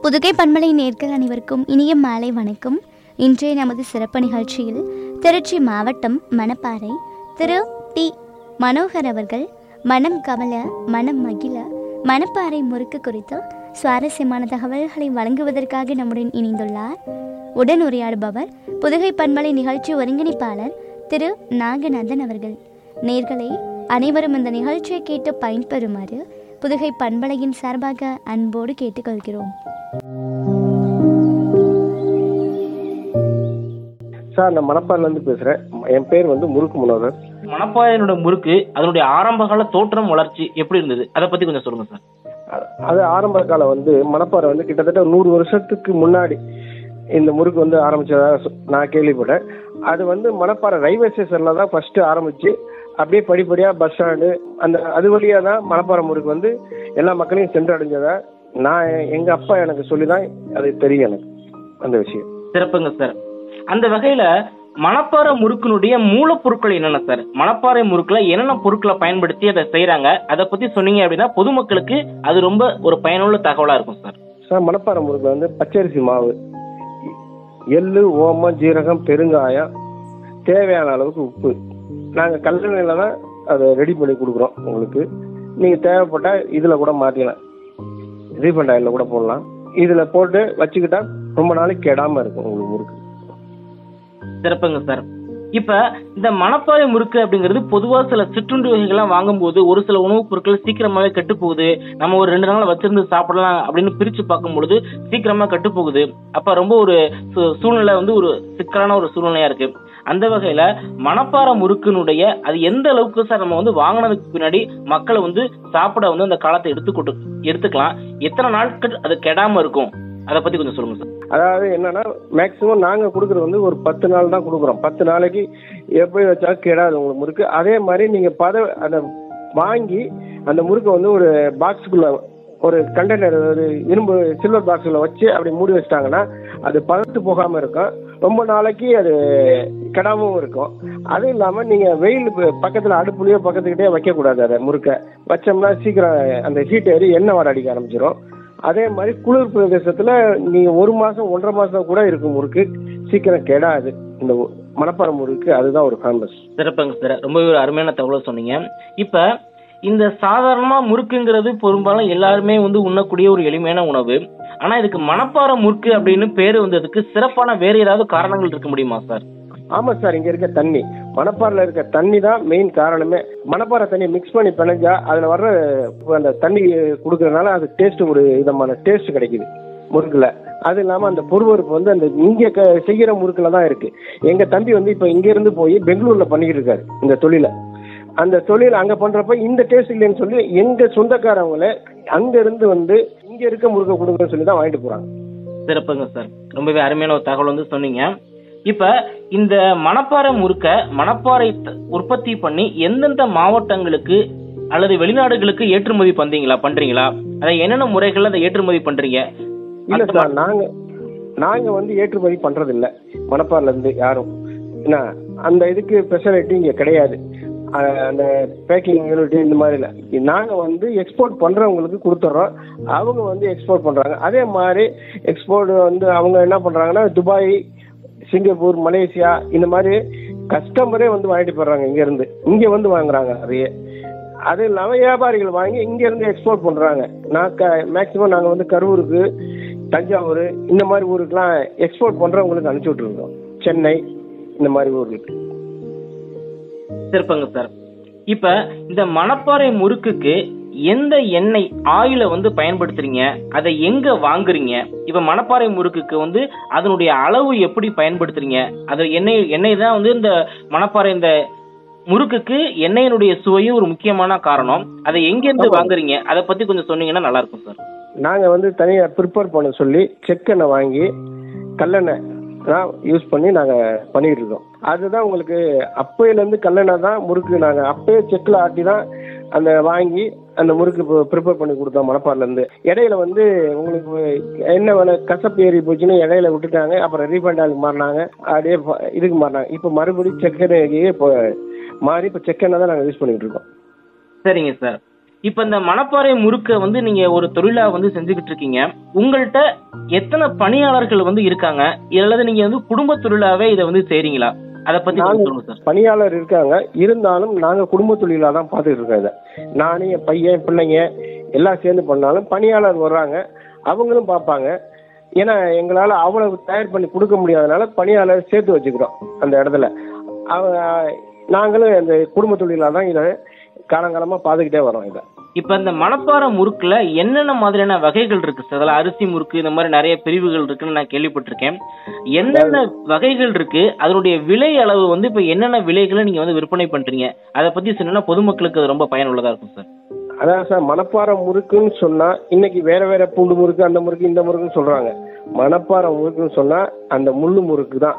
புதுகை பண்பலை நேர்கள் அனைவருக்கும் இனிய மாலை வணக்கம் இன்றைய நமது சிறப்பு நிகழ்ச்சியில் திருச்சி மாவட்டம் மணப்பாறை திரு டி மனோகர் அவர்கள் மனம் கமல மனம் மகிழ மணப்பாறை முறுக்கு குறித்து சுவாரஸ்யமான தகவல்களை வழங்குவதற்காக நம்முடன் இணைந்துள்ளார் உடன் உரையாடுபவர் புதுகை பண்பலை நிகழ்ச்சி ஒருங்கிணைப்பாளர் திரு நாகநாதன் அவர்கள் நேர்களே அனைவரும் இந்த நிகழ்ச்சியை கேட்டு பயன்பெறுமாறு புதுகை பண்பலையின் சார்பாக அன்போடு கேட்டுக்கொள்கிறோம் சார் நான் மணப்பாறைல இருந்து பேசுறேன் என் பேர் வந்து முறுக்கு மனோகர் மணப்பாறையினோட முறுக்கு அதனுடைய ஆரம்பகால தோற்றம் வளர்ச்சி எப்படி இருந்தது அதை பத்தி கொஞ்சம் சொல்லுங்க சார் அ- அது ஆரம்ப காலம் வந்து மணப்பாறை வந்து கிட்டத்தட்ட நூறு வருஷத்துக்கு முன்னாடி இந்த முறுக்கு வந்து ஆரம்பிச்சதா சொ- நான் கேள்விப்பட்டேன் அது வந்து மணப்பாறை ரயில்வே ஸ்டேஷன்ல தான் ஃபர்ஸ்ட் ஆரம்பிச்சு அப்படியே படிப்படியா பஸ் ஸ்டாண்டு அந்த அது வழியா தான் மணப்பாறை முறுக்கு வந்து எல்லா மக்களையும் சென்றடைஞ்சதா நான் எங்க அப்பா எனக்கு சொல்லி தான் அது தெரியும் எனக்கு அந்த விஷயம் சிறப்புங்க சார் அந்த வகையில மணப்பாறை முறுக்கினுடைய மூலப்பொருட்கள் என்னென்ன சார் மணப்பாறை முறுக்குல என்னென்ன பொருட்களை பயன்படுத்தி அதை செய்யறாங்க அதை பத்தி சொன்னீங்க அப்படின்னா பொதுமக்களுக்கு அது ரொம்ப ஒரு பயனுள்ள தகவலா இருக்கும் சார் சார் மணப்பாறை முறுக்கு வந்து பச்சரிசி மாவு எள்ளு ஓமம் ஜீரகம் பெருங்காயம் தேவையான அளவுக்கு உப்பு நாங்கள் கல்லணையில் தான் அதை ரெடி பண்ணி கொடுக்குறோம் உங்களுக்கு நீங்கள் தேவைப்பட்டால் இதில் கூட மாற்றிக்கலாம் ரீஃபண்ட் ஆயிலில் கூட போடலாம் இதில் போட்டு வச்சுக்கிட்டா ரொம்ப நாளைக்கு கெடாமல் இருக்கும் உங்களுக்கு முறுக்கு சிறப்புங்க சார் இப்ப இந்த மணப்பாறை முறுக்கு அப்படிங்கிறது பொதுவா சில சிற்றுண்டி வகைகள்லாம் வாங்கும்போது ஒரு சில உணவுப் பொருட்கள் சீக்கிரமாவே கெட்டு போகுது நம்ம ஒரு ரெண்டு நாள் வச்சிருந்து சாப்பிடலாம் அப்படின்னு பிரிச்சு பார்க்கும் பொழுது சீக்கிரமா கெட்டு போகுது அப்ப ரொம்ப ஒரு சூ- சூழ்நிலை வந்து ஒரு சிக்கலான ஒரு சூழ்நிலையா இருக்கு அந்த வகையில மணப்பாறை முறுக்கினுடைய அது எந்த அளவுக்கு சார் நம்ம வந்து வாங்கினதுக்கு பின்னாடி மக்களை வந்து சாப்பிட வந்து அந்த காலத்தை எடுத்துக்கொண்டு எடுத்துக்கலாம் எத்தனை நாட்கள் அது கெடாம இருக்கும் அதை பத்தி கொஞ்சம் சொல்லுங்க சார் அதாவது என்னன்னா மேக்ஸிமம் நாங்கள் கொடுக்குறது வந்து ஒரு பத்து நாள் தான் கொடுக்குறோம் பத்து நாளைக்கு எப்படி வச்சாலும் கெடாது உங்களுக்கு முறுக்கு அதே மாதிரி நீங்கள் பத அந்த வாங்கி அந்த முறுக்கை வந்து ஒரு பாக்ஸுக்குள்ள ஒரு கண்டெய்னர் ஒரு இரும்பு சில்வர் பாக்ஸில் வச்சு அப்படி மூடி வச்சிட்டாங்கன்னா அது பதத்து போகாமல் இருக்கும் ரொம்ப நாளைக்கு அது கெடாமவும் இருக்கும் அதுவும் இல்லாமல் நீங்கள் வெயில் பக்கத்தில் அடுப்புலையோ பக்கத்துக்கிட்டே வைக்கக்கூடாது அதை முறுக்கை வச்சோம்னா சீக்கிரம் அந்த ஹீட் ஏறி எண்ணெய் வாட அடிக்க ஆரம்பிச்சிடும் அதே மாதிரி குளிர் பிரதேசத்துல நீங்க ஒரு மாசம் ஒன்றரை மாசம் கூட இருக்கும் முறுக்கு சீக்கிரம் கெடாது இந்த ஒ- மணப்பாறை முறுக்கு அதுதான் ஒரு ஃபேமஸ் சிறப்புங்க சார் ரொம்பவே ஒரு அருமையான தகவலை சொன்னீங்க இப்ப இந்த சாதாரணமா முறுக்குங்கிறது பெரும்பாலும் எல்லாருமே வந்து உண்ணக்கூடிய ஒரு எளிமையான உணவு ஆனா இதுக்கு மணப்பாறை முறுக்கு அப்படின்னு பேரு வந்ததுக்கு சிறப்பான வேற ஏதாவது காரணங்கள் இருக்க முடியுமா சார் ஆமா சார் இங்க இருக்க தண்ணி மணப்பாறையில் இருக்க தண்ணி தான் மெயின் காரணமே மணப்பாறை தண்ணி மிக்ஸ் பண்ணி பிணைஞ்சா அதுல வர்ற அந்த தண்ணி கொடுக்கறதுனால அது டேஸ்ட் ஒரு விதமான டேஸ்ட் கிடைக்குது முறுக்குல அது இல்லாம அந்த பொறுவறுப்பு வந்து அந்த இங்க க- செய்யற முறுக்குல தான் இருக்கு எங்க தம்பி வந்து இப்ப இங்க இருந்து போய் பெங்களூர்ல பண்ணிக்கிட்டு இருக்காரு இந்த தொழிலை அந்த தொழில் அங்க பண்றப்ப இந்த டேஸ்ட் இல்லைன்னு சொல்லி எங்க சொந்தக்காரவங்கள அங்க இருந்து வந்து இங்க இருக்க முறுக்க கொடுங்கன்னு சொல்லி தான் வாங்கிட்டு போறாங்க சிறப்புங்க சார் ரொம்பவே அருமையான ஒரு தகவல் வந்து சொன்னீங்க இப்ப இந்த மணப்பாறை முறுக்க மணப்பாறை த- உற்பத்தி பண்ணி எந்தெந்த மாவட்டங்களுக்கு அல்லது வெளிநாடுகளுக்கு ஏற்றுமதி பண்றீங்களா பண்றீங்களா அதை என்னென்ன முறைகள்ல அதை ஏற்றுமதி பண்றீங்க இல்ல அந்த சார் நாங்க நாங்க வந்து ஏற்றுமதி பண்றது இல்ல மணப்பாறைல இருந்து யாரும் என்ன அந்த இதுக்கு ஸ்பெஷாலிட்டி இங்க கிடையாது அஹ் அந்த பேக்கிங் யூனிட் இந்த மாதிரி இல்ல நாங்க வந்து எக்ஸ்போர்ட் பண்றவங்களுக்கு கொடுத்துட்றோம் அவங்க வந்து எக்ஸ்போர்ட் பண்றாங்க அதே மாதிரி எக்ஸ்போர்ட் வந்து அவங்க என்ன பண்றாங்கன்னா துபாய் சிங்கப்பூர் மலேசியா இந்த மாதிரி கஸ்டமரே வந்து வாங்கிட்டு போடுறாங்க இங்க இருந்து இங்க வந்து வாங்குறாங்க அதையே அது இல்லாம வியாபாரிகள் வாங்கி இங்க இருந்து எக்ஸ்போர்ட் பண்றாங்க நான் மேக்சிமம் நாங்க வந்து கரூருக்கு தஞ்சாவூர் இந்த மாதிரி ஊருக்குலாம் எக்ஸ்போர்ட் பண்றவங்களுக்கு அனுப்பிச்சு விட்டுருக்கோம் சென்னை இந்த மாதிரி ஊருக்கு சிறப்புங்க சார் இப்ப இந்த மணப்பாறை முறுக்குக்கு எந்த எண்ணெய் ஆயில வந்து பயன்படுத்துறீங்க அதை எங்க வாங்குறீங்க இப்ப மணப்பாறை முறுக்குக்கு வந்து அதனுடைய அளவு எப்படி பயன்படுத்துறீங்க அது எண்ணெய் எண்ணெய் தான் வந்து இந்த மணப்பாறை இந்த முறுக்குக்கு எண்ணெயினுடைய சுவையும் ஒரு முக்கியமான காரணம் அதை எங்க இருந்து ஆமா. வாங்குறீங்க அதை பத்தி கொஞ்சம் சொன்னீங்கன்னா நல்லா இருக்கும் சார் நாங்க வந்து தனியா ப்ரிப்பேர் பண்ண சொல்லி செக்கெண்ணெய் வாங்கி கல்லெண்ணெய் தான் யூஸ் பண்ணி நாங்க பண்ணிட்டு இருக்கோம் அதுதான் உங்களுக்கு அப்பையில இருந்து கல்லெண்ணெய் தான் முறுக்கு நாங்க அப்பயே செக்கில் ஆட்டி தான் அந்த வாங்கி அந்த முறுக்கு ப்ரிப்பேர் பண்ணி கொடுத்தோம் மணப்பாறைல இருந்து இடையில வந்து உங்களுக்கு என்ன வேலை கசப்பு ஏறி போச்சுன்னு இடையில விட்டுட்டாங்க அப்புறம் ரீஃபண்ட் ஆளுக்கு மாறினாங்க அப்படியே ப- இதுக்கு மாறினாங்க இப்போ மறுபடியும் செக்கெண்ணெய்க்கு இப்போ மாறி இப்போ செக்கெண்ணெய் தான் நாங்கள் யூஸ் பண்ணிட்டு இருக்கோம் சரிங்க சார் இப்ப இந்த மணப்பாறை முறுக்க வந்து நீங்க ஒரு தொழிலா வந்து செஞ்சுக்கிட்டு இருக்கீங்க உங்கள்கிட்ட எத்தனை பணியாளர்கள் வந்து இருக்காங்க அல்லது நீங்க வந்து குடும்ப தொழிலாவே இதை வந்து செய்றீங்களா அத பத்தி கொஞ்சம் நாங்க- சொல்லுங்க சார் பணியாளர் இருக்காங்க இருந்தாலும் நாங்க குடும்ப தொழிலா தான் பார்த்துட்டு இருக்கோம் இதை நானே என் பையன் பிள்ளைங்க எல்லாம் சேர்ந்து பண்ணாலும் பணியாளர் வர்றாங்க அவங்களும் பார்ப்பாங்க ஏன்னா எங்களால அவ்வளவு தயார் பண்ணி கொடுக்க முடியாதனால பணியாளர் சேர்த்து வச்சுக்கிறோம் அந்த இடத்துல அவங்க நாங்களும் அந்த குடும்ப தொழிலா தான் இதை காலங்காலமா பார்த்துக்கிட்டே வரோம் இதை இப்ப இந்த மணப்பாறை முறுக்குல என்னென்ன மாதிரியான வகைகள் இருக்கு சார் அதில் அரிசி முறுக்கு இந்த மாதிரி நிறைய பிரிவுகள் இருக்குன்னு நான் கேள்விப்பட்டிருக்கேன் என்னென்ன வகைகள் இருக்கு அதனுடைய விலை அளவு வந்து இப்ப என்னென்ன விலைகளை நீங்க வந்து விற்பனை பண்றீங்க அதை பத்தி சொன்னா பொதுமக்களுக்கு அது ரொம்ப பயனுள்ளதா இருக்கும் சார் அதான் சார் மணப்பாறை முறுக்குன்னு சொன்னா இன்னைக்கு வேற வேற பூண்டு முறுக்கு அந்த முறுக்கு இந்த முறுக்குன்னு சொல்றாங்க மணப்பாறை முறுக்குன்னு சொன்னா அந்த முள்ளு முறுக்கு தான்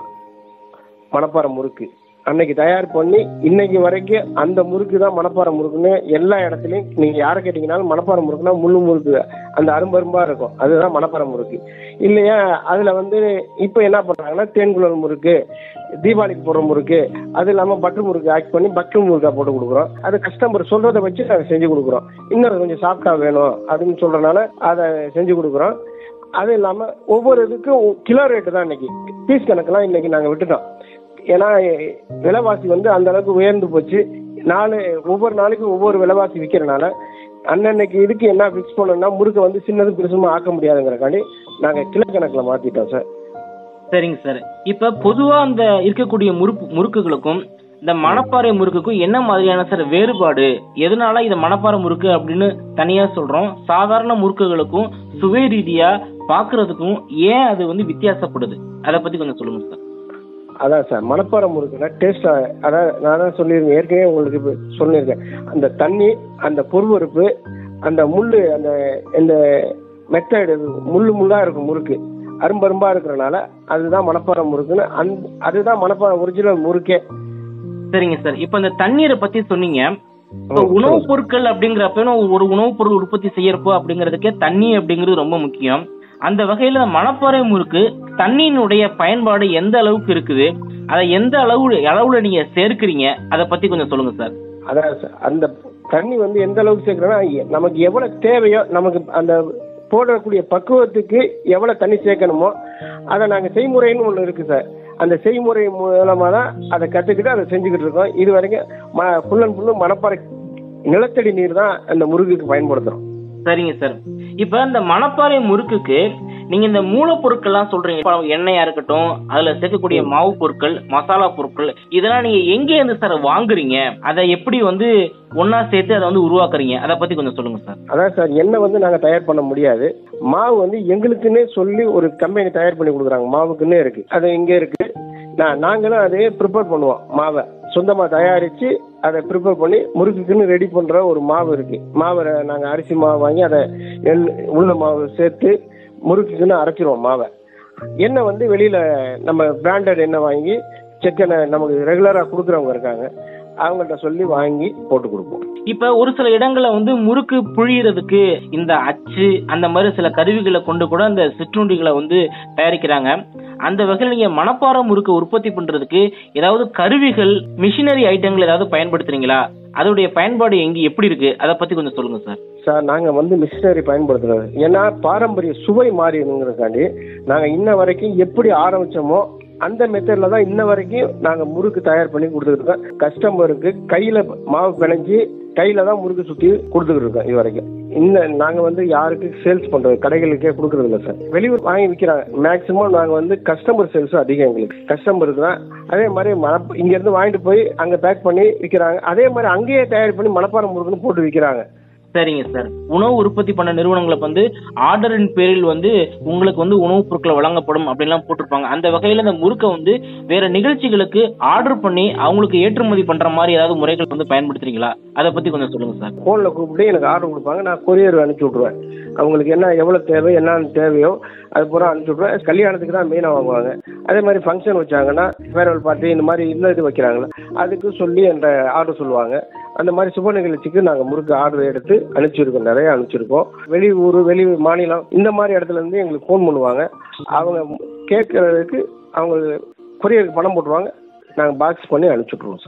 மணப்பாறை முறுக்கு அன்னைக்கு தயார் பண்ணி இன்னைக்கு வரைக்கும் அந்த முறுக்கு தான் மணப்பாறை முறுக்குன்னு எல்லா இடத்துலயும் நீங்க யாரை கேட்டீங்கன்னாலும் மணப்பாறை முறுக்குனா முள்ளு முறுக்கு அந்த அரும்பரும்பா இருக்கும் அதுதான் மணப்பாறை முறுக்கு இல்லையா அதுல வந்து இப்ப என்ன பண்றாங்கன்னா தேன்குழல் முறுக்கு தீபாவளிக்கு போடுற முறுக்கு அது இல்லாம பட்டர் முறுக்கு ஆக்ட் பண்ணி பட்டர் முறுக்கா போட்டு கொடுக்குறோம் அது கஸ்டமர் சொல்றதை வச்சு நாங்கள் செஞ்சு கொடுக்குறோம் இன்னும் கொஞ்சம் சாஃப்டா வேணும் அப்படின்னு சொல்றதுனால அதை செஞ்சு கொடுக்குறோம் அது இல்லாம ஒவ்வொரு இதுக்கும் கிலோ ரேட்டு தான் இன்னைக்கு பீஸ் கணக்கெல்லாம் இன்னைக்கு நாங்க விட்டுட்டோம் ஏன்னா எ- விலைவாசி வந்து அந்த அளவுக்கு உயர்ந்து போச்சு நாலு ஒவ்வொரு நாளைக்கும் ஒவ்வொரு விலைவாசி விற்கிறனால அன்னன்னைக்கு இதுக்கு என்ன ஃபிக்ஸ் பண்ணோம்னா முறுக்கை வந்து சின்னது பெருசுமா ஆக்க முடியாதுங்கிறக்காண்டி நாங்க கிலோ கணக்குல மாத்திட்டோம் சார் சரிங்க சார் இப்ப பொதுவா அந்த இருக்கக்கூடிய முறுக்கு முறுக்குகளுக்கும் இந்த மணப்பாறை முறுக்குக்கும் என்ன மாதிரியான சார் வேறுபாடு எதனால இதை மணப்பாறை முறுக்கு அப்படின்னு தனியா சொல்றோம் சாதாரண முறுக்குகளுக்கும் சுவை ரீதியா பாக்குறதுக்கும் ஏன் அது வந்து வித்தியாசப்படுது அதை பத்தி கொஞ்சம் சொல்லுங்க சார் அதான் சார் மணப்பாறை முறுக்குல டேஸ்ட் அதான் நான் தான் சொல்லியிருக்கேன் ஏற்கனவே உங்களுக்கு இப்ப சொல்லியிருக்கேன் அந்த தண்ணி அந்த பொறுவறுப்பு அந்த முள்ளு அந்த இந்த மெத்தடு முள்ளு முள்ளா இருக்கும் முறுக்கு அரும்பரும்பா இருக்கிறனால அதுதான் மணப்பாறை முறுக்குன்னு அந் அதுதான் மணப்பாறை ஒரிஜினல் முறுக்கே சரிங்க சார் இப்ப இந்த தண்ணீரை பத்தி சொன்னீங்க இப்ப ம், உணவுப் பொருட்கள் அப்படிங்கிறப்ப ஒரு உணவுப் பொருள் உற்பத்தி செய்யறப்போ அப்படிங்கிறதுக்கே தண்ணி அப்படிங்கிறது ரொம்ப முக்கியம் அந்த வகையில மணப்பாறை முறுக்கு தண்ணியினுடைய பயன்பாடு எந்த அளவுக்கு இருக்குது அதை எந்த அளவு அளவுல நீங்க சேர்க்கிறீங்க அதை பத்தி கொஞ்சம் சொல்லுங்க சார் அதான் சார் அந்த தண்ணி வந்து எந்த அளவுக்கு சேர்க்கிறோன்னா எ- நமக்கு எவ்வளவு தேவையோ நமக்கு அந்த போடக்கூடிய பக்குவத்துக்கு எவ்வளவு தண்ணி சேர்க்கணுமோ அதை நாங்க செய்முறைன்னு ஒண்ணு இருக்கு சார் அந்த செய்முறை மூலமா தான் அதை கத்துக்கிட்டு அதை செஞ்சுக்கிட்டு இருக்கோம் இது வரைக்கும் ம ஃபுல் அண்ட் ஃபுல்லு மணப்பாறை நிலத்தடி நீர் தான் அந்த முருகுக்கு பயன்படுத்துறோம் சரிங்க சார் இப்ப இந்த மணப்பாறை முறுக்குக்கு நீங்க இந்த மூலப்பொருட்கள்லாம் சொல்றீங்க இப்ப எண்ணெயா இருக்கட்டும் அதுல சேர்க்கக்கூடிய மாவு பொருட்கள் மசாலா பொருட்கள் இதெல்லாம் நீங்க எங்க இருந்து சார் வாங்குறீங்க அதை எப்படி வந்து ஒண்ணா சேர்த்து அதை வந்து உருவாக்குறீங்க அதை பத்தி கொஞ்சம் சொல்லுங்க சார் அதான் சார் எண்ணெய் வந்து நாங்க தயார் பண்ண முடியாது மாவு வந்து எங்களுக்குன்னே சொல்லி ஒரு கம்பெனி தயார் பண்ணி கொடுக்குறாங்க மாவுக்குன்னே இருக்கு அது இங்கே இருக்கு நான் நாங்களும் அதே ப்ரிப்பேர் பண்ணுவோம் மாவை சொந்தமா தயாரிச்சு அதை ப்ரிப்பேர் பண்ணி முறுக்குக்குன்னு ரெடி பண்ற ஒரு மாவு இருக்கு மாவை நாங்க அரிசி மாவு வாங்கி அதை எள் உளுந்த மாவு சேர்த்து முறுக்குக்குன்னு அரைச்சிருவோம் மாவை எண்ணெய் வந்து வெளியில நம்ம பிராண்டட் எண்ணெய் வாங்கி செக்கெண்ணெய் நமக்கு ரெகுலரா கொடுக்குறவங்க இருக்காங்க அவங்கள்ட்ட சொல்லி வாங்கி போட்டு கொடுப்போம் இப்ப ஒரு சில இடங்கள்ல வந்து முறுக்கு புழியறதுக்கு இந்த அச்சு அந்த மாதிரி சில கருவிகளை கொண்டு கூட அந்த சிற்றுண்டிகளை வந்து தயாரிக்கிறாங்க அந்த வகையில் நீங்க மணப்பாறை முறுக்கு உற்பத்தி பண்றதுக்கு ஏதாவது கருவிகள் மிஷினரி ஐட்டங்கள் ஏதாவது பயன்படுத்துறீங்களா அதோடைய பயன்பாடு எங்க எப்படி இருக்கு அதை பத்தி கொஞ்சம் சொல்லுங்க சார் சார் நாங்க வந்து மிஷினரி பயன்படுத்துறது ஏன்னா பாரம்பரிய சுவை மாறினுங்கிறதுக்காண்டி நாங்க இன்ன வரைக்கும் எப்படி ஆரம்பிச்சோமோ அந்த மெத்தட்ல தான் இன்ன வரைக்கும் நாங்க முறுக்கு தயார் பண்ணி கொடுத்துட்டு இருக்கோம் கஸ்டமருக்கு கையில மாவு பிணைஞ்சு கையில தான் முறுக்கு சுத்தி கொடுத்துக்கிட்டு இருக்கோம் இது வரைக்கும் இந்த நாங்க வந்து யாருக்கு சேல்ஸ் பண்றது கடைகளுக்கே கொடுக்கறது இல்ல சார் வெளியூர் வாங்கி விற்கிறாங்க மேக்சிமம் நாங்க வந்து கஸ்டமர் சேல்ஸ் அதிகம் எங்களுக்கு கஸ்டமருக்கு தான் அதே மாதிரி மணப் இங்க இருந்து வாங்கிட்டு போய் அங்க பேக் பண்ணி விற்கிறாங்க அதே மாதிரி அங்கேயே தயார் பண்ணி மணப்பாறை முறுக்குன்னு போட்டு விற்கிறாங்க சரிங்க சார் உணவு உற்பத்தி பண்ண நிறுவனங்களுக்கு வந்து ஆர்டரின் பேரில் வந்து உங்களுக்கு வந்து உணவுப் பொருட்கள் வழங்கப்படும் அப்படின்லாம் போட்டிருப்பாங்க அந்த வகையில இந்த முறுக்கை வந்து வேற நிகழ்ச்சிகளுக்கு ஆர்டர் பண்ணி அவங்களுக்கு ஏற்றுமதி பண்ற மாதிரி ஏதாவது முறைகள் வந்து பயன்படுத்துறீங்களா அதை பத்தி கொஞ்சம் சொல்லுங்க சார் ஃபோனில் கூப்பிட்டு எனக்கு ஆர்டர் கொடுப்பாங்க நான் கொரியர் அனுப்பிச்சி விட்ருவேன் அவங்களுக்கு என்ன எவ்வளோ தேவை என்னென்ன தேவையோ அது பூரா அனுப்பிச்சி விட்ருவேன் கல்யாணத்துக்கு தான் மெயினாக வாங்குவாங்க அதே மாதிரி ஃபங்க்ஷன் வச்சாங்கன்னா ஃபேர்வெல் பார்ட்டி இந்த மாதிரி இன்னும் இது வைக்கிறாங்களா அதுக்கு சொல்லி என்ற ஆர்டர் சொல்லுவாங்க அந்த மாதிரி சுப நிகழ்ச்சிக்கு நாங்கள் முறுக்கு ஆர்டர் எடுத்து அனுப்பிச்சிருக்கோம் நிறைய அனுப்பிச்சிருக்கோம் வெளி ஊர் வெளி மாநிலம் இந்த மாதிரி இடத்துல இருந்து எங்களுக்கு ஃபோன் பண்ணுவாங்க அவங்க கேட்கறதுக்கு அவங்க கொரியருக்கு பணம் போட்டுருவாங்க நாங்கள் பாக்ஸ் பண்ணி அனுப்பிச்சி விட்ருவோம் சார்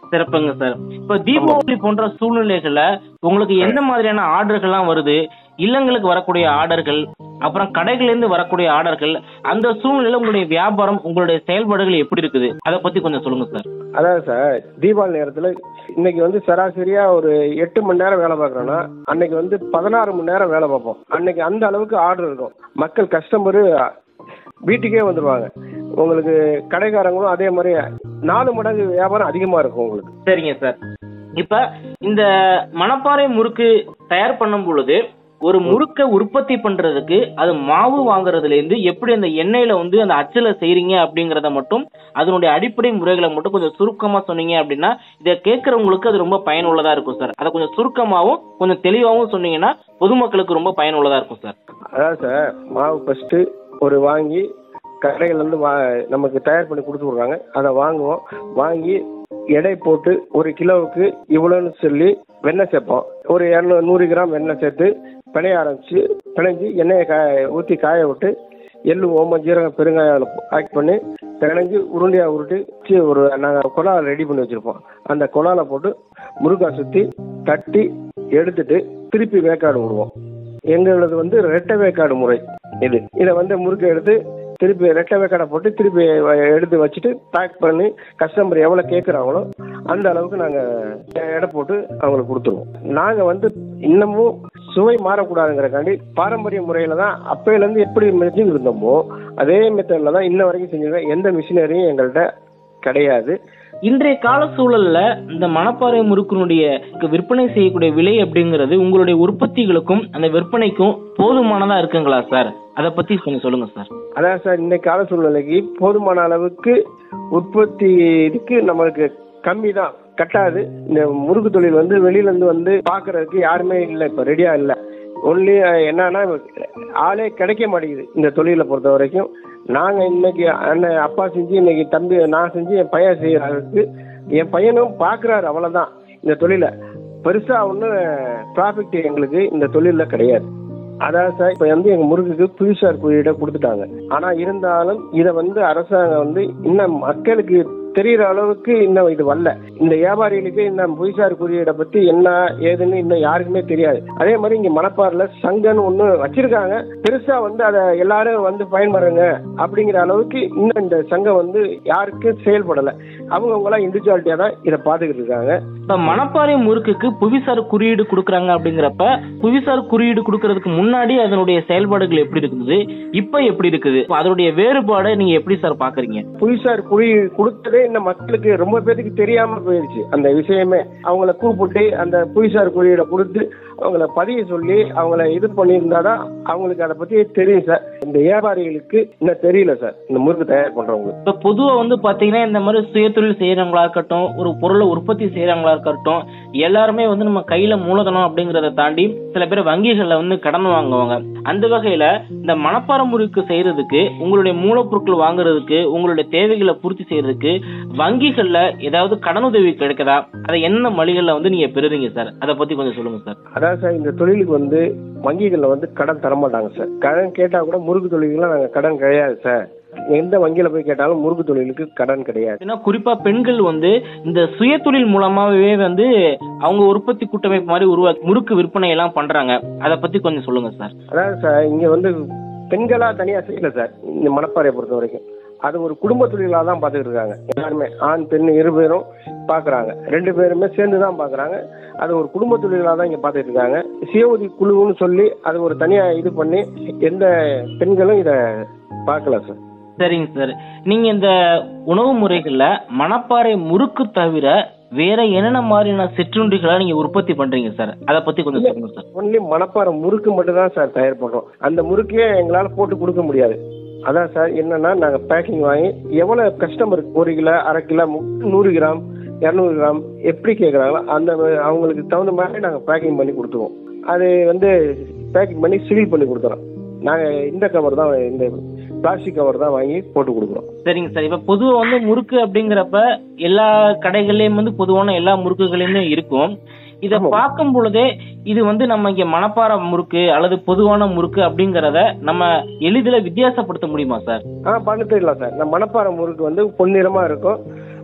சிறப்புங்க சார் இப்ப தீபாவளி போன்ற சூழ்நிலைகள்ல உங்களுக்கு எந்த மாதிரியான ஆர்டர்கள்லாம் வருது இல்லங்களுக்கு வரக்கூடிய ஆர்டர்கள் அப்புறம் கடைகள்ல இருந்து வரக்கூடிய ஆர்டர்கள் அந்த சூழ்நிலையில உங்களுடைய வியாபாரம் உங்களுடைய செயல்பாடுகள் எப்படி இருக்குது அதை பத்தி கொஞ்சம் சொல்லுங்க சார் அதாவது சார் தீபாவளி நேரத்துல இன்னைக்கு வந்து சராசரியா ஒரு எட்டு மணி நேரம் வேலை பார்க்குறோன்னா அன்னைக்கு வந்து பதினாறு மணி நேரம் வேலை பார்ப்போம் அன்னைக்கு அந்த அளவுக்கு ஆர்டர் இருக்கும் மக்கள் கஸ்டமரு வீட்டுக்கே வந்துடுவாங்க உங்களுக்கு கடைக்காரங்களும் அதே மாதிரி நாலு மடங்கு வியாபாரம் அதிகமா இருக்கும் உங்களுக்கு சரிங்க சார் இப்ப இந்த மணப்பாறை முறுக்கு தயார் பண்ணும் பொழுது ஒரு முறுக்க உற்பத்தி பண்றதுக்கு அது மாவு வாங்குறதுல இருந்து எப்படி அந்த எண்ணெயில வந்து அந்த அச்சுல செய்றீங்க அப்படிங்கறத மட்டும் அதனுடைய அடிப்படை முறைகளை மட்டும் கொஞ்சம் சுருக்கமா சொன்னீங்க அப்படின்னா இதை கேட்கறவங்களுக்கு அது ரொம்ப பயனுள்ளதா இருக்கும் சார் அதை கொஞ்சம் சுருக்கமாவும் கொஞ்சம் தெளிவாகவும் சொன்னீங்கன்னா பொதுமக்களுக்கு ரொம்ப பயனுள்ளதா இருக்கும் சார் அதாவது சார் மாவு ஃபஸ்ட்டு ஒரு வாங்கி கடைகள்லேருந்து வா நமக்கு தயார் பண்ணி கொடுத்து விட்றாங்க அதை வாங்குவோம் வாங்கி எடை போட்டு ஒரு கிலோவுக்கு இவ்வளோன்னு சொல்லி வெண்ணெய் சேர்ப்போம் ஒரு இரநூறு நூறு கிராம் வெண்ணெய் சேர்த்து பிணைய ஆரம்பிச்சு பிணைஞ்சு எண்ணெயை காய ஊற்றி காய விட்டு எள்ளு ஓமம் ஜீரகம் பெருங்காயம் அதில் ஆட் பண்ணி பிணைஞ்சு உருண்டையாக உருட்டி சி ஒரு நாங்கள் குழாவில் ரெடி பண்ணி வச்சுருப்போம் அந்த குழாவில் போட்டு முருகா சுற்றி தட்டி எடுத்துட்டு திருப்பி வேக்காடு விடுவோம் எங்களது வந்து ரெட்டை வேக்காடு முறை இது இதை வந்து முறுக்கு எடுத்து திருப்பி ரெட்டை வேக்காடை போட்டு திருப்பி வ- எடுத்து வச்சுட்டு பேக் பண்ணி கஸ்டமர் எவ்வளோ கேட்குறாங்களோ அந்த அளவுக்கு நாங்கள் எடை போட்டு அவங்களுக்கு கொடுத்துருவோம் நாங்கள் வந்து இன்னமும் சுவை மாறக்கூடாதுங்கிறக்காண்டி பாரம்பரிய முறையில் தான் அப்பையிலேருந்து எப்படி மெஷின் இருந்தோமோ அதே மெத்தடில் தான் இன்ன வரைக்கும் செஞ்சுருக்கோம் எந்த மிஷினரியும் எங்கள்கிட்ட கிடையாது இன்றைய கால சூழல்ல இந்த மணப்பாறை முறுக்கினுடைய விற்பனை செய்யக்கூடிய விலை அப்படிங்கிறது உங்களுடைய உற்பத்திகளுக்கும் அந்த விற்பனைக்கும் போதுமானதா இருக்குங்களா சார் அதை பத்தி கொஞ்சம் சொல்லுங்க சார் அதான் சார் இன்னைக்கு கால சூழ்நிலைக்கு போதுமான அளவுக்கு உற்பத்தி இதுக்கு நம்மளுக்கு கம்மி தான் கட்டாது இந்த முறுக்கு தொழில் வந்து வெளியில இருந்து வந்து பாக்குறதுக்கு யாருமே இல்லை இப்ப ரெடியா இல்லை ஒன்லி என்னன்னா ஆளே கிடைக்க மாட்டேங்குது இந்த தொழிலை பொறுத்த வரைக்கும் நாங்க இன்னைக்கு அண்ணன் அப்பா செஞ்சு இன்னைக்கு தம்பி நான் செஞ்சு என் பையன் செய்யறதுக்கு என் பையனும் பாக்குறாரு அவ்வளவுதான் இந்த தொழிலை பெருசா ஒன்றும் ப்ராஃபிட் எங்களுக்கு இந்த தொழில்ல கிடையாது அதான் சார் இப்போ வந்து எங்க முருகுக்கு புவிசார் குறியீடை கொடுத்துட்டாங்க ஆனா இருந்தாலும் இதை வந்து அரசாங்கம் வந்து இன்னும் மக்களுக்கு தெரியற அளவுக்கு இன்னும் இது வரல இந்த வியாபாரிகளுக்கு இந்த புவிசார் குறியீடை பத்தி என்ன ஏதுன்னு இன்னும் யாருக்குமே தெரியாது அதே மாதிரி இங்க மணப்பாறையில சங்கன்னு ஒண்ணு வச்சிருக்காங்க பெருசா வந்து அதை எல்லாரும் வந்து பயன்படுறங்க அப்படிங்கிற அளவுக்கு இன்னும் இந்த சங்கம் வந்து யாருக்கும் செயல்படல அவங்கவுங்களாம் இண்டிவிஜுவாலிட்டியா தான் இதை பார்த்துக்கிட்டு இருக்காங்க இப்ப மணப்பாறை முறுக்குக்கு புவிசார் குறியீடு கொடுக்குறாங்க அப்படிங்கிறப்ப புவிசார் குறியீடு கொடுக்கறதுக்கு முன்னாடி அதனுடைய செயல்பாடுகள் எப்படி இருக்குது இப்ப எப்படி இருக்குது அதனுடைய வேறுபாடை நீங்க எப்படி சார் பாக்குறீங்க புவிசார் குறி கொடுத்ததே இந்த மக்களுக்கு ரொம்ப பேருக்கு தெரியாம போயிருச்சு அந்த விஷயமே அவங்கள கூப்பிட்டு அந்த புவிசார் குறியீடை கொடுத்து அவங்கள பதிய சொல்லி அவங்கள இது பண்ணியிருந்தாதான் அவங்களுக்கு அதை பத்தி தெரியும் சார் இந்த வியாபாரிகளுக்கு இன்னும் தெரியல சார் இந்த முறுக்கு தயார் பண்றவங்களுக்கு இப்ப பொதுவா வந்து பாத்தீங்கன்னா இந்த மாதிரி சுயதொழில் செய்யறவங்களா இருக்கட்டும் ஒரு பொருளை உற்பத்தி செய்யறவங்களா இருக்கட்டும் எல்லாருமே வந்து நம்ம கையில மூலதனம் அப்படிங்கறத தாண்டி சில பேர் வங்கிகள்ல வந்து கடன் வாங்குவாங்க அந்த வகையில இந்த மணப்பாறை முறுக்கு செய்யறதுக்கு உங்களுடைய மூலப்பொருட்கள் வாங்குறதுக்கு உங்களுடைய தேவைகளை பூர்த்தி செய்யறதுக்கு வங்கிகள்ல ஏதாவது கடனுதவி கிடைக்குதா அதை என்ன மொழிகள்ல வந்து நீங்க பெறுறீங்க சார் அதை பத்தி கொஞ்சம் சொல்லுங்க சார் அதான் சார் இந்த தொழிலுக்கு வந்து வங்கிகள்ல வந்து கடன் தர மாட்டாங்க சார் கடன் கேட்டா கூட முறுக்கு தொழிலுக்குலாம் நாங்க கடன் கிடையாது சார் எந்த வங்கியில போய் கேட்டாலும் முறுக்கு தொழிலுக்கு கடன் கிடையாது ஏன்னா குறிப்பா பெண்கள் வந்து இந்த சுயதொழில் மூலமாவே வந்து அவங்க உற்பத்தி கூட்டமைப்பு மாதிரி உருவாக்கி முறுக்கு விற்பனை எல்லாம் பண்றாங்க அதை பத்தி கொஞ்சம் சொல்லுங்க சார் அதாவது சார் இங்க வந்து பெண்களா தனியா செய்யல சார் இந்த மணப்பாறையை பொறுத்த வரைக்கும் அது ஒரு குடும்ப தொழிலாக தான் பார்த்துக்கிட்டு இருக்காங்க எல்லாருமே ஆண் பெண் இரு பேரும் பார்க்குறாங்க ரெண்டு பேருமே சேர்ந்து தான் பார்க்குறாங்க அது ஒரு குடும்ப தொழிலாக தான் இங்கே பார்த்துட்டு இருக்காங்க சுய உதவி குழுன்னு சொல்லி அது ஒரு தனியாக இது பண்ணி எந்த பெண்களும் இதை பார்க்கல சார் சரிங்க சார் நீங்க இந்த உணவு முறைகள்ல மணப்பாறை முறுக்கு தவிர வேற என்னென்ன மாதிரியான சிற்றுண்டிகளை நீங்க உற்பத்தி பண்றீங்க சார் அதை பத்தி கொஞ்சம் சொல்லுங்க சார் ஒன்லி மணப்பாறை முறுக்கு மட்டும் தான் சார் தயார் பண்ணுறோம் அந்த முறுக்கையே எங்களால் போட்டு கொடுக்க முடியாது அதான் சார் என்னன்னா நாங்கள் பேக்கிங் வாங்கி எவ்வளோ கஸ்டமர் ஒரு கிலோ அரை கிலோ மு- நூறு கிராம் இரநூறு கிராம் எப்படி கேட்குறாங்களோ அந்த ம- அவங்களுக்கு தகுந்த மாதிரி நாங்கள் பேக்கிங் பண்ணி கொடுத்துருவோம் அது வந்து பேக்கிங் பண்ணி சீல் பண்ணி கொடுத்துறோம் நாங்கள் இந்த கவர் தான் இந்த பிளாஸ்டிக் கவர் தான் வாங்கி போட்டு கொடுக்குறோம் சரிங்க சார் இப்ப பொதுவா வந்து முறுக்கு அப்படிங்கிறப்ப எல்லா கடைகள்லயும் வந்து பொதுவான எல்லா முறுக்குகளையுமே இருக்கும் இத ஆமா. பார்க்கும் பொழுதே இது வந்து நம்ம இங்க மணப்பாறை முறுக்கு அல்லது பொதுவான முறுக்கு அப்படிங்கறத நம்ம எளிதில வித்தியாசப்படுத்த முடியுமா சார் ஆ பண்ண தெரியல சார் இந்த மணப்பாறை முறுக்கு வந்து பொன்னிறமாக இருக்கும்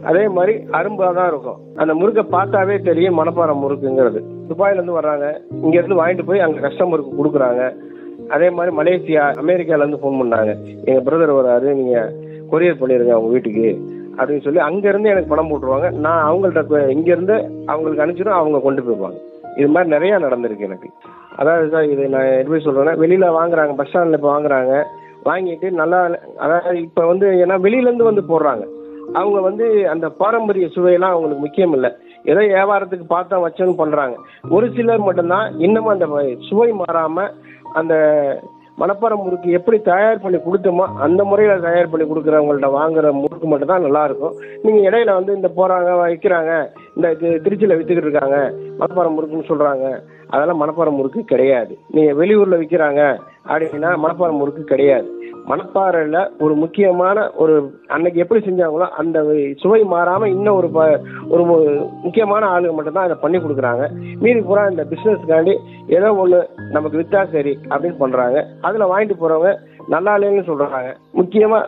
அதே மாதிரி அரும்பா தான் இருக்கும் அந்த முறுக்கை பார்த்தாவே தெரியும் மணப்பாறை முறுக்குங்கிறது துபாயில இருந்து வர்றாங்க இங்க இருந்து வாங்கிட்டு போய் அங்க கஸ்டமருக்கு கொடுக்குறாங்க அதே மாதிரி மலேசியா அமெரிக்கால இருந்து ஃபோன் பண்ணாங்க எங்க பிரதர் வராரு நீங்க கொரியர் பண்ணிருங்க அவங்க வீட்டுக்கு அப்படின்னு சொல்லி அங்க இருந்து எனக்கு பணம் போட்டுருவாங்க நான் அவங்கள்ட்ட கொ- இங்க இருந்து அவங்களுக்கு அனுப்பிச்சிடும் அவங்க கொண்டு போயிருவாங்க இது மாதிரி நிறைய நடந்திருக்கு எனக்கு அதாவது சார் இது நான் எப்படி சொல்றேன்னா வெளியில வாங்குறாங்க பஸ் ஸ்டாண்ட்ல இப்போ வாங்குறாங்க வாங்கிட்டு நல்லா அதாவது இப்போ வந்து ஏன்னா வெளியில இருந்து வந்து போடுறாங்க அவங்க வந்து அந்த பாரம்பரிய சுவையெல்லாம் அவங்களுக்கு முக்கியம் இல்லை ஏதோ வியாபாரத்துக்கு பார்த்தா வச்சோன்னு பண்றாங்க ஒரு சிலர் மட்டும்தான் இன்னமும் அந்த சுவை மாறாம அந்த மணப்பாறை முறுக்கு எப்படி தயார் பண்ணி கொடுத்தோமோ அந்த முறையில் தயார் பண்ணி கொடுக்குறவங்கள்ட்ட வாங்குற முறுக்கு மட்டும் தான் நல்லா இருக்கும் நீங்க இடையில வந்து இந்த போறாங்க விற்கிறாங்க இந்த தி- திருச்சியில வித்துக்கிட்டு இருக்காங்க மணப்பாறை முறுக்குன்னு சொல்றாங்க அதெல்லாம் மணப்பாறை முறுக்கு கிடையாது நீங்க வெளியூர்ல விற்கிறாங்க அப்படின்னா மணப்பாறை முறுக்கு கிடையாது மணப்பாறையில் ஒரு முக்கியமான ஒரு அன்னைக்கு எப்படி செஞ்சாங்களோ அந்த சுவை மாறாம இன்னும் ஒரு ப- ஒரு மு- முக்கியமான ஆளுங்க மட்டும்தான் அதை பண்ணி கொடுக்குறாங்க மீதி பூரா இந்த பிஸ்னஸ்க்காண்டி ஏதோ ஒன்று நமக்கு வித்தா சரி அப்படின்னு பண்றாங்க அதில் வாங்கிட்டு போறவங்க நல்லா இல்லைன்னு சொல்றாங்க முக்கியமா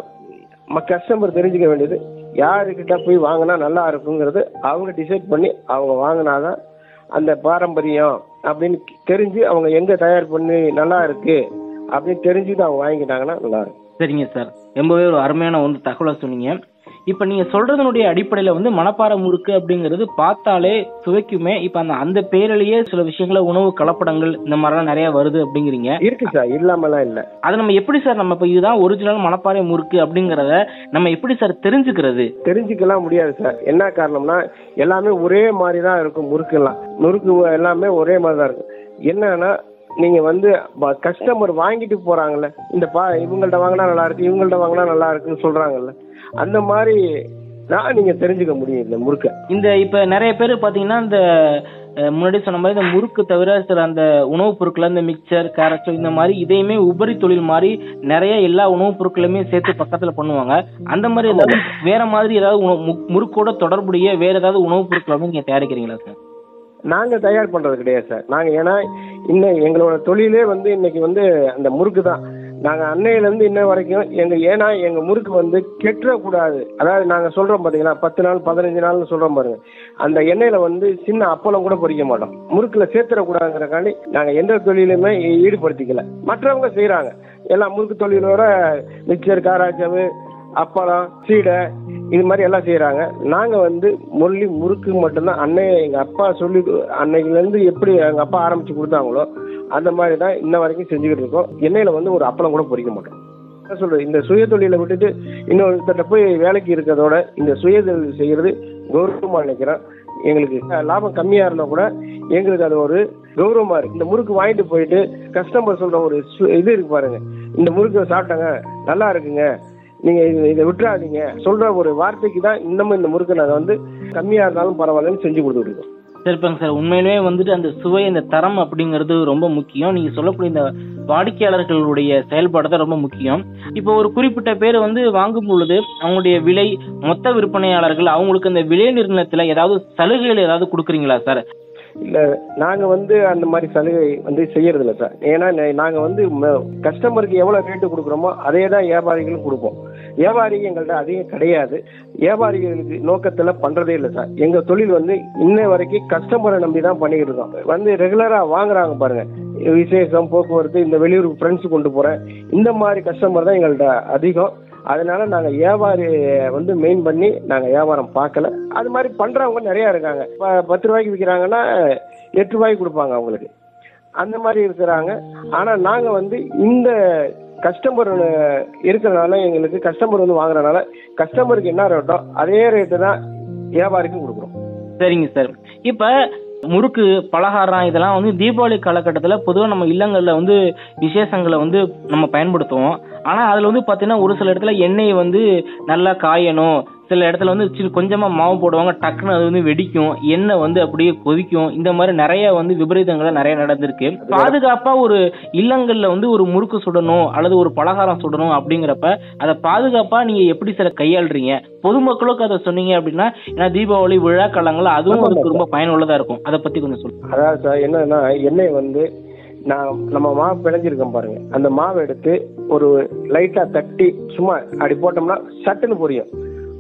ம கஸ்டமர் தெரிஞ்சுக்க வேண்டியது யாருக்கிட்ட போய் வாங்கினா நல்லா இருக்குங்கிறது அவங்க டிசைட் பண்ணி அவங்க வாங்கினாதான் அந்த பாரம்பரியம் அப்படின்னு தெரிஞ்சு அவங்க எங்க தயார் பண்ணி நல்லா இருக்கு அப்படின்னு தெரிஞ்சுட்டு அவங்க வாங்கிக்கிட்டாங்கன்னா நல்லா இருக்கும் சரிங்க சார் ரொம்பவே ஒரு அருமையான வந்து தகவலை சொன்னீங்க இப்ப நீங்க சொல்றதனுடைய அடிப்படையில வந்து மணப்பாறை முறுக்கு அப்படிங்கிறது பார்த்தாலே சுவைக்குமே இப்ப அந்த அந்த பேரிலேயே சில விஷயங்கள உணவு கலப்படங்கள் இந்த மாதிரிலாம் நிறைய வருது அப்படிங்கிறீங்க இருக்கு சார் இல்லாமலாம் இல்லை அதை நம்ம எப்படி சார் நம்ம இப்ப இதுதான் ஒரிஜினல் மணப்பாறை முறுக்கு அப்படிங்கறத நம்ம எப்படி சார் தெரிஞ்சுக்கிறது தெரிஞ்சுக்கலாம் முடியாது சார் என்ன காரணம்னா எல்லாமே ஒரே மாதிரி தான் இருக்கும் முறுக்கெல்லாம் முறுக்கு எல்லாமே ஒரே மாதிரி தான் இருக்கும் என்னன்னா நீங்க வந்து கஸ்டமர் வாங்கிட்டு போறாங்கல்ல இந்த பா இவங்கள்ட்ட வாங்கினா நல்லா இருக்கு இவங்கள்ட்ட வாங்கினா நல்லா இருக்குன்னு சொல்றாங்கல்ல அந்த மாதிரி தான் நீங்க தெரிஞ்சுக்க முடியும் இந்த முறுக்கை இந்த இப்ப நிறைய பேர் பாத்தீங்கன்னா இந்த அஹ், முன்னாடி சொன்ன மாதிரி இந்த முறுக்கு தவிர சில அந்த உணவுப் பொருட்கள் இந்த மிக்சர் கேரட் இந்த மாதிரி இதையுமே உபரி தொழில் மாதிரி நிறைய எல்லா உணவுப் பொருட்களுமே சேர்த்து பக்கத்துல பண்ணுவாங்க அந்த மாதிரி ஏதாவது வேற மாதிரி ஏதாவது உணவு- மு- முறுக்கோட தொடர்புடைய வேற ஏதாவது உணவுப் பொருட்கள் வந்து நீங்க தயாரிக்கிறீங்களா சார் நாங்க தயார் பண்றது கிடையாது சார் நாங்க ஏன்னா இன்னும் எங்களோட தொழிலே வந்து இன்னைக்கு வந்து அந்த முறுக்கு தான் நாங்க அன்னையில இருந்து இன்ன வரைக்கும் எங்க ஏன்னா எங்க முறுக்கு வந்து கெட்டுறக்கூடாது அதாவது நாங்க சொல்றோம் பாத்தீங்களா பத்து நாள் பதினஞ்சு நாள்னு சொல்றோம் பாருங்க அந்த எண்ணெயில வந்து சின்ன அப்பளம் கூட பொரிக்க மாட்டோம் முறுக்குல சேர்த்துடக்கூடாதுங்கிறக்காண்டி நாங்க எந்த தொழிலுமே ஈ- ஈடுபடுத்திக்கல மற்றவங்க செய்யறாங்க எல்லாம் முறுக்கு தொழிலோட மிக்சர் காராச்சவு அப்பளம் சீடை இது மாதிரி எல்லாம் செய்யறாங்க நாங்க வந்து மொழி முறுக்கு மட்டும்தான் அன்னைய எங்க அப்பா சொல்லி அன்னைக்குல இருந்து எப்படி எங்க அப்பா ஆரம்பிச்சு கொடுத்தாங்களோ அந்த மாதிரி தான் இன்ன வரைக்கும் செஞ்சுக்கிட்டு இருக்கோம் எண்ணெயில வந்து ஒரு அப்பளம் கூட பொரிக்க மாட்டோம் என்ன சொல்றது இந்த சுய தொழிலை விட்டுட்டு இன்னொருத்தட்ட போய் வேலைக்கு இருக்கிறதோட இந்த சுய தொழில் செய்யறது கௌரவமா நினைக்கிறேன் எங்களுக்கு லாபம் கம்மியா இருந்தா கூட எங்களுக்கு அது ஒரு கௌரவமா இருக்கு இந்த முறுக்கு வாங்கிட்டு போயிட்டு கஸ்டமர் சொல்ற ஒரு சு- இது இருக்கு பாருங்க இந்த முறுக்கு சாப்பிட்டாங்க நல்லா இருக்குங்க நீங்க இது- இதை விட்டுறாதீங்க சொல்ற ஒரு வார்த்தைக்கு தான் இன்னமும் இந்த முறுக்கு நாங்க வந்து கம்மியா இருந்தாலும் பரவாயில்லன்னு செஞ்சு கொடுத்துட்டு இருக்கோம் சரிப்பாங்க சார் உண்மையிலேயே வந்துட்டு அந்த சுவை அந்த தரம் அப்படிங்கிறது ரொம்ப முக்கியம் நீங்க சொல்லக்கூடிய இந்த வாடிக்கையாளர்களுடைய செயல்பாடு தான் ரொம்ப முக்கியம் இப்போ ஒரு குறிப்பிட்ட பேர் வந்து வாங்கும் பொழுது அவங்களுடைய விலை மொத்த விற்பனையாளர்கள் அவங்களுக்கு அந்த விலை நிர்ணயத்துல ஏதாவது சலுகைகள் ஏதாவது கொடுக்குறீங்களா சார் இல்ல நாங்க வந்து அந்த மாதிரி சலுகை வந்து செய்யறது இல்ல சார் ஏன்னா நே- நாங்க வந்து கஸ்டமருக்கு எவ்வளவு ரேட்டு கொடுக்குறோமோ அதே தான் வியாபாரிகளும் கொடுப்போம் வியாபாரிகள் எங்கள்ட்ட அதிகம் கிடையாது வியாபாரிகளுக்கு நோக்கத்துல பண்றதே இல்லை சார் எங்க தொழில் வந்து இன்ன வரைக்கும் கஸ்டமரை நம்பி தான் பண்ணிக்கிட்டு இருக்கோம் வந்து ரெகுலரா வாங்குறாங்க பாருங்க விசேஷம் போக்குவரத்து இந்த வெளியூர் ஃப்ரெண்ட்ஸ் கொண்டு போறேன் இந்த மாதிரி கஸ்டமர் தான் எங்கள்ட்ட அதிகம் அதனால நாங்க வியாபாரி வந்து மெயின் பண்ணி நாங்க வியாபாரம் பார்க்கல அது மாதிரி பண்றவங்க நிறைய இருக்காங்க ப- பத்து ரூபாய்க்கு விற்கிறாங்கன்னா எட்டு ரூபாய்க்கு கொடுப்பாங்க அவங்களுக்கு அந்த மாதிரி இருக்கிறாங்க ஆனா நாங்க வந்து இந்த கஸ்டமர் இருக்கிறனால எங்களுக்கு கஸ்டமர் வந்து வாங்குறதுனால கஸ்டமருக்கு என்ன ரேட்டோ அதே ரேட்டு தான் வியாபாரிக்கும் கொடுக்குறோம் சரிங்க சார் இப்ப முறுக்கு பலகாரம் இதெல்லாம் வந்து தீபாவளி காலகட்டத்துல பொதுவா நம்ம இல்லங்கள்ல வந்து விசேஷங்களை வந்து நம்ம பயன்படுத்துவோம் ஆனா அதுல வந்து பாத்தீங்கன்னா ஒரு சில இடத்துல எண்ணெய் வந்து நல்லா காயணும் சில இடத்துல வந்து சி- கொஞ்சமா மாவு போடுவாங்க டக்குன்னு அது வந்து வெடிக்கும் எண்ணெய் வந்து அப்படியே கொதிக்கும் இந்த மாதிரி நிறைய வந்து விபரீதங்கள் நிறைய நடந்திருக்கு பாதுகாப்பா ஒரு இல்லங்கள்ல வந்து ஒரு முறுக்கு சுடணும் அல்லது ஒரு பலகாரம் சுடணும் அப்படிங்கிறப்ப அதை பாதுகாப்பா நீங்க எப்படி சார் கையாளுறீங்க பொதுமக்களுக்கு அதை சொன்னீங்க அப்படின்னா ஏன்னா தீபாவளி விழா காலங்கள் அதுவும் அதுக்கு ரொம்ப பயனுள்ளதா இருக்கும் அதை பத்தி கொஞ்சம் சொல்லுங்க அதாவது சார் என்னன்னா எண்ணெய் வந்து நான் நம்ம மாவு பிணைஞ்சிருக்கோம் பாருங்க அந்த மாவை எடுத்து ஒரு லைட்டா தட்டி சும்மா அப்படி போட்டோம்னா சட்டுன்னு புரியும்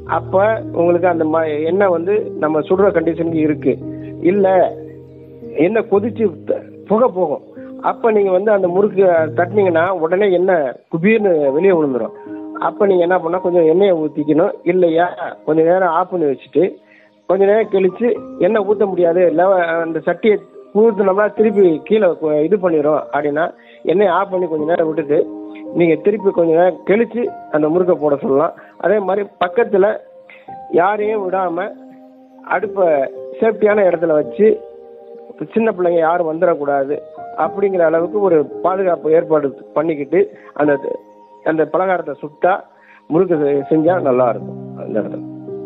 அப்ப உங்களுக்கு அந்த ம- எண்ணெய் வந்து நம்ம சுடுற கண்டிஷனுக்கு இருக்கு இல்ல எண்ணெய் கொதிச்சு த- புகை போகும் அப்ப நீங்க வந்து அந்த முறுக்கு தட்டினீங்கன்னா உடனே எண்ணெய் குபீர்னு வெளியே விழுந்துரும் அப்ப நீங்க என்ன பண்ணா கொஞ்சம் எண்ணெயை ஊத்திக்கணும் இல்லையா கொஞ்ச நேரம் ஆஃப் பண்ணி வச்சுட்டு கொஞ்ச நேரம் கழிச்சு எண்ணெய் ஊத்த முடியாது லெவ அந்த சட்டியை ஊற்றினோம்னா திருப்பி கீழே கொ- இது பண்ணிடும் அப்படின்னா எண்ணெயை ஆஃப் பண்ணி கொஞ்ச நேரம் விட்டுட்டு நீங்க திருப்பி கொஞ்ச நேரம் கழிச்சு அந்த முறுக்கை போட சொல்லலாம் அதே மாதிரி பக்கத்துல யாரையும் விடாம அடுப்பை சேஃப்டியான இடத்துல வச்சு சின்ன பிள்ளைங்க யாரும் வந்துடக்கூடாது அப்படிங்கிற அளவுக்கு ஒரு பாதுகாப்பு ஏற்பாடு பண்ணிக்கிட்டு அந்த அந்த பலகாரத்தை சுட்டா முறுக்கு செ- செஞ்சா நல்லா இருக்கும் அந்த இடத்துல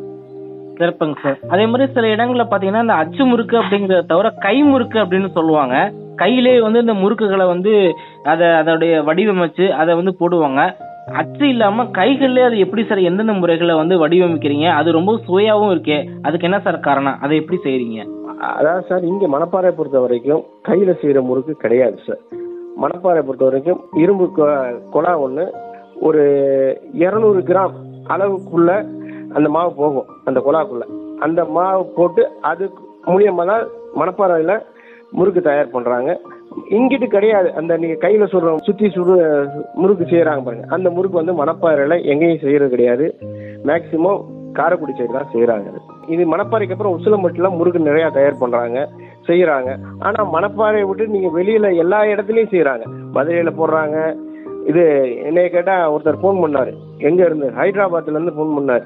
சிறப்புங்க சார் அதே மாதிரி சில இடங்கள்ல பாத்தீங்கன்னா இந்த அச்சு முறுக்கு அப்படிங்கறத தவிர கை முறுக்கு அப்படின்னு சொல்லுவாங்க கையிலே வந்து இந்த முறுக்குகளை வந்து அத அதோடைய வடிவமைச்சு அதை வந்து போடுவாங்க அச்சு இல்லாம கைகள்லயே அது எப்படி சார் எந்தெந்த முறைகளை வந்து வடிவமைக்கிறீங்க அது ரொம்ப சுவையாவும் இருக்கே அதுக்கு என்ன சார் காரணம் அதை எப்படி செய்றீங்க அதாவது சார் இங்க மணப்பாறை பொறுத்த வரைக்கும் கையில செய்யற முறுக்கு கிடையாது சார் மணப்பாறை பொறுத்த வரைக்கும் இரும்பு கொ- குழா ஒண்ணு ஒரு இருநூறு கிராம் அளவுக்குள்ள அந்த மாவு போகும் அந்த குழாக்குள்ள அந்த மாவு போட்டு அது மூலியமா தான் மணப்பாறையில முறுக்கு தயார் பண்றாங்க இங்கிட்டு கிடையாது அந்த நீங்க கையில சுடுற சுத்தி சுடு முறுக்கு செய்யறாங்க பாருங்க அந்த முறுக்கு வந்து மணப்பாறையில எங்கேயும் செய்யறது கிடையாது மேக்சிமம் காரைக்குடி சைடு தான் செய்யறாங்க இது மணப்பாறைக்கு அப்புறம் உசிலம்பட்டில முறுக்கு நிறைய தயார் பண்றாங்க செய்யறாங்க ஆனா மணப்பாறையை விட்டு நீங்க வெளியில எல்லா இடத்துலயும் செய்யறாங்க மதுரையில போடுறாங்க இது என்னைய கேட்டா ஒருத்தர் ஃபோன் பண்ணாரு எங்க இருந்து ஹைதராபாத்ல இருந்து ஃபோன் பண்ணாரு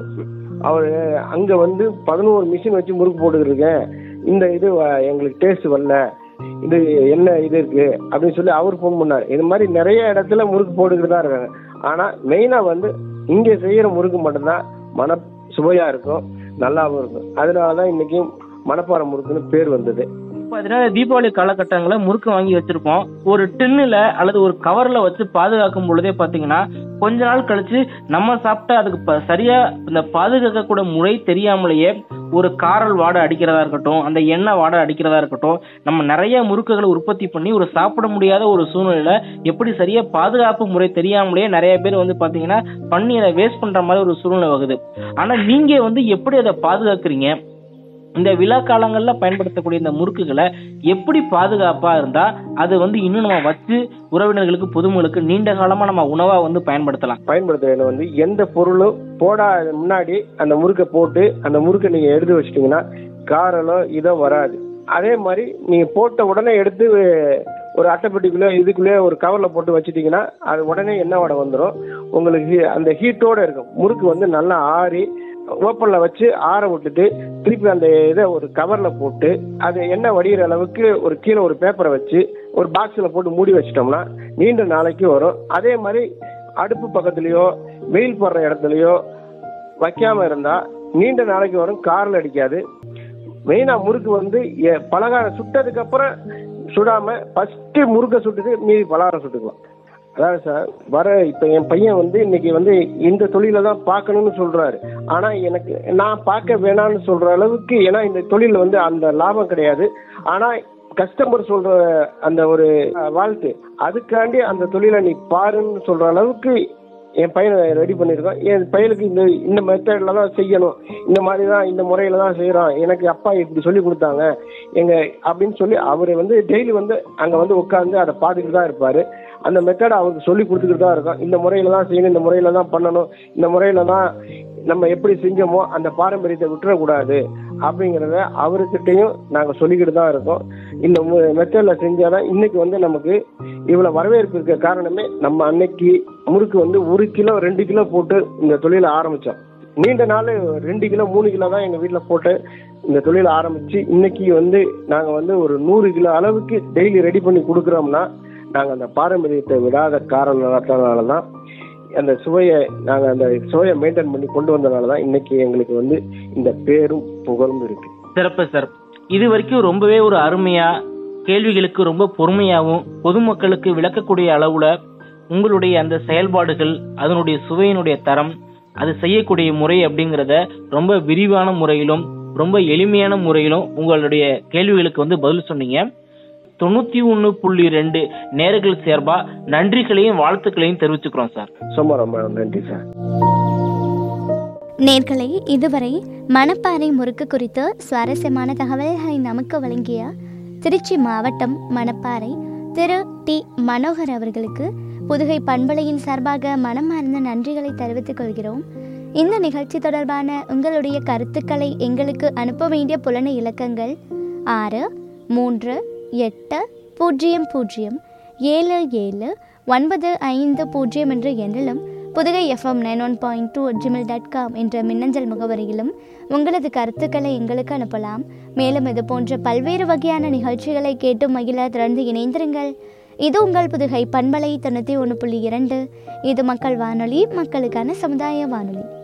அவர் அங்க வந்து பதினோரு மிஷின் வச்சு முறுக்கு போட்டுக்கிட்டு இருக்கேன் இந்த இது வ- எங்களுக்கு டேஸ்ட் வரல இது என்ன இது இருக்கு அப்படின்னு சொல்லி அவர் ஃபோன் பண்ணாரு இது மாதிரி நிறைய இடத்துல முறுக்கு போட்டுக்கிட்டு தான் இருக்காங்க ஆனா மெயினா வந்து இங்க செய்யற முறுக்கு மட்டும்தான் மன சுவையா இருக்கும் நல்லாவும் இருக்கும் அதனாலதான் இன்னைக்கு மணப்பாறை முறுக்குன்னு பேர் வந்தது பாத்தீங்கன்னா தீபாவளி காலகட்டங்கள்ல முறுக்கு வாங்கி வச்சிருப்போம் ஒரு டின்னுல அல்லது ஒரு கவர்ல வச்சு பாதுகாக்கும் பொழுதே பாத்தீங்கன்னா கொஞ்ச நாள் கழிச்சு நம்ம சாப்பிட்டா அதுக்கு ப- சரியா இந்த பாதுகாக்க கூட முறை தெரியாமலேயே ஒரு காரல் வாடை அடிக்கிறதா இருக்கட்டும் அந்த எண்ணெய் வாடை அடிக்கிறதா இருக்கட்டும் நம்ம நிறைய முறுக்குகளை உற்பத்தி பண்ணி ஒரு சாப்பிட முடியாத ஒரு சூழ்நிலையில எப்படி சரியா பாதுகாப்பு முறை தெரியாமலேயே நிறைய பேர் வந்து பாத்தீங்கன்னா பண்ணி அதை வேஸ்ட் பண்ற மாதிரி ஒரு சூழ்நிலை வருது ஆனா நீங்க வந்து எப்படி அதை பாதுகாக்கிறீங்க இந்த விழா காலங்கள்ல பயன்படுத்தக்கூடிய இந்த முறுக்குகளை எப்படி பாதுகாப்பா இருந்தா அது வந்து இன்னும் நம்ம வச்சு உறவினர்களுக்கு பொதுமக்களுக்கு நீண்ட காலமா நம்ம உணவா வந்து பயன்படுத்தலாம் பயன்படுத்துறது வந்து எந்த பொருளும் போடாத முன்னாடி அந்த முறுக்கை போட்டு அந்த முறுக்கை நீங்க எடுத்து வச்சிட்டீங்கன்னா காரலோ இதோ வராது அதே மாதிரி நீங்க போட்ட உடனே எடுத்து ஒரு அட்டைப்பெட்டிக்குள்ளே இதுக்குள்ளே ஒரு கவர்ல போட்டு வச்சிட்டீங்கன்னா அது உடனே எண்ணெய் வடை வந்துடும் உங்களுக்கு ஹீ- அந்த ஹீட்டோட இருக்கும் முறுக்கு வந்து நல்லா ஆறி ஓப்பன்ல வச்சு ஆற விட்டுட்டு திருப்பி அந்த இதை ஒரு கவர்ல போட்டு அது எண்ணெய் வடிகிற அளவுக்கு ஒரு கீழே ஒரு பேப்பரை வச்சு ஒரு பாக்ஸ்ல போட்டு மூடி வச்சிட்டோம்னா நீண்ட நாளைக்கு வரும் அதே மாதிரி அடுப்பு பக்கத்துலயோ வெயில் படுற இடத்துலயோ வைக்காம இருந்தா நீண்ட நாளைக்கு வரும் காரில் அடிக்காது மெயினா முறுக்கு வந்து எ- பலகாரம் சுட்டதுக்கு அப்புறம் சுடாம ஃபர்ஸ்ட் முறுக்கை சுட்டுட்டு மீதி பலகாரம் சுட்டுக்கலாம் அதாவது சார் வர இப்ப என் பையன் வந்து இன்னைக்கு வந்து இந்த தொழில தான் பார்க்கணும்னு சொல்றாரு ஆனா எனக்கு நான் பார்க்க வேணாம்னு சொல்ற அளவுக்கு ஏன்னா இந்த தொழில வந்து அந்த லாபம் கிடையாது ஆனா கஸ்டமர் சொல்ற அந்த ஒரு அஹ், வாழ்த்து அதுக்காண்டி அந்த தொழிலை நீ பாருன்னு சொல்ற அளவுக்கு என் பையனை ரெடி பண்ணியிருக்கோம் என் பையனுக்கு இந்த இந்த மெத்தடில் தான் செய்யணும் இந்த மாதிரி தான் இந்த முறையில் தான் செய்கிறோம் எனக்கு அப்பா இப்படி சொல்லி கொடுத்தாங்க எங்க அப்படின்னு சொல்லி அவர் வந்து டெய்லி வந்து அங்கே வந்து உட்காந்து அதை பார்த்துக்கிட்டு தான் இருப்பார் அந்த மெத்தடை அவருக்கு சொல்லி கொடுத்துக்கிட்டு தான் இருக்கோம் இந்த முறையில் தான் செய்யணும் இந்த முறையில் தான் பண்ணணும் இந்த முறையில் தான் நம்ம எப்படி செஞ்சோமோ அந்த பாரம்பரியத்தை விட்டுறக்கூடாது அப்படிங்கிறத அவர்கிட்டையும் நாங்கள் சொல்லிக்கிட்டு தான் இருக்கோம் இந்த மெத்தடில் செஞ்சாதான் இன்னைக்கு வந்து நமக்கு இவ்வளோ வரவேற்பு இருக்க காரணமே நம்ம அன்னைக்கு முறுக்கு வந்து ஒரு கிலோ ரெண்டு கிலோ போட்டு இந்த தொழிலை ஆரம்பித்தோம் நீண்ட நாள் ரெண்டு கிலோ மூணு கிலோ தான் எங்கள் வீட்டில் போட்டு இந்த தொழிலை ஆரம்பித்து இன்னைக்கு வந்து நாங்கள் வந்து ஒரு நூறு கிலோ அளவுக்கு டெய்லி ரெடி பண்ணி கொடுக்குறோம்னா நாங்கள் அந்த பாரம்பரியத்தை விடாத காரணத்தினால தான் அந்த சுவையை நாங்கள் அந்த சுவையை மெயின்டைன் பண்ணி கொண்டு வந்தனால தான் இன்னைக்கு எங்களுக்கு வந்து இந்த பேரும் புகழும் இருக்கு சிறப்பு சார் இது வரைக்கும் ரொம்பவே ஒரு அருமையா கேள்விகளுக்கு ரொம்ப பொறுமையாவும் பொதுமக்களுக்கு விளக்கக்கூடிய அளவுல உங்களுடைய அந்த செயல்பாடுகள் அதனுடைய சுவையினுடைய தரம் அது செய்யக்கூடிய முறை அப்படிங்கறத ரொம்ப விரிவான முறையிலும் ரொம்ப எளிமையான முறையிலும் உங்களுடைய கேள்விகளுக்கு வந்து பதில் சொன்னீங்க தொண்ணூத்தி ஒன்னு புள்ளி ரெண்டு நேர்கள் சேர்பா நன்றிகளையும் வாழ்த்துக்களையும் தெரிவிச்சுக்கிறோம் சார் ரொம்ப ரொம்ப நன்றி சார் நேர்களை இதுவரை மணப்பாறை முறுக்கு குறித்து சுவாரஸ்யமான தகவல்களை நமக்கு வழங்கிய திருச்சி மாவட்டம் மணப்பாறை திரு டி மனோகர் அவர்களுக்கு புதுகை பண்பலையின் சார்பாக மனமார்ந்த நன்றிகளை தெரிவித்துக் கொள்கிறோம் இந்த நிகழ்ச்சி தொடர்பான உங்களுடைய கருத்துக்களை எங்களுக்கு அனுப்ப வேண்டிய புலன இலக்கங்கள் ஆறு மூன்று எட்டு பூஜ்ஜியம் பூஜ்ஜியம் ஏழு ஏழு ஒன்பது ஐந்து பூஜ்ஜியம் என்ற எண்ணிலும் Pudugai FM nine one point two Gmail dot com என்ற மின்னஞ்சல் முகவரியிலும் உங்களது கருத்துக்களை எங்களுக்கு அனுப்பலாம் மேலும் இது போன்ற பல்வேறு வகையான நிகழ்ச்சிகளை கேட்டு மகிழ தொடர்ந்து இணைந்திருங்கள் இது உங்கள் புதுகை பண்பலை தொண்ணூற்றி ஒன்று புள்ளி இரண்டு இது மக்கள் வானொலி மக்களுக்கான சமுதாய வானொலி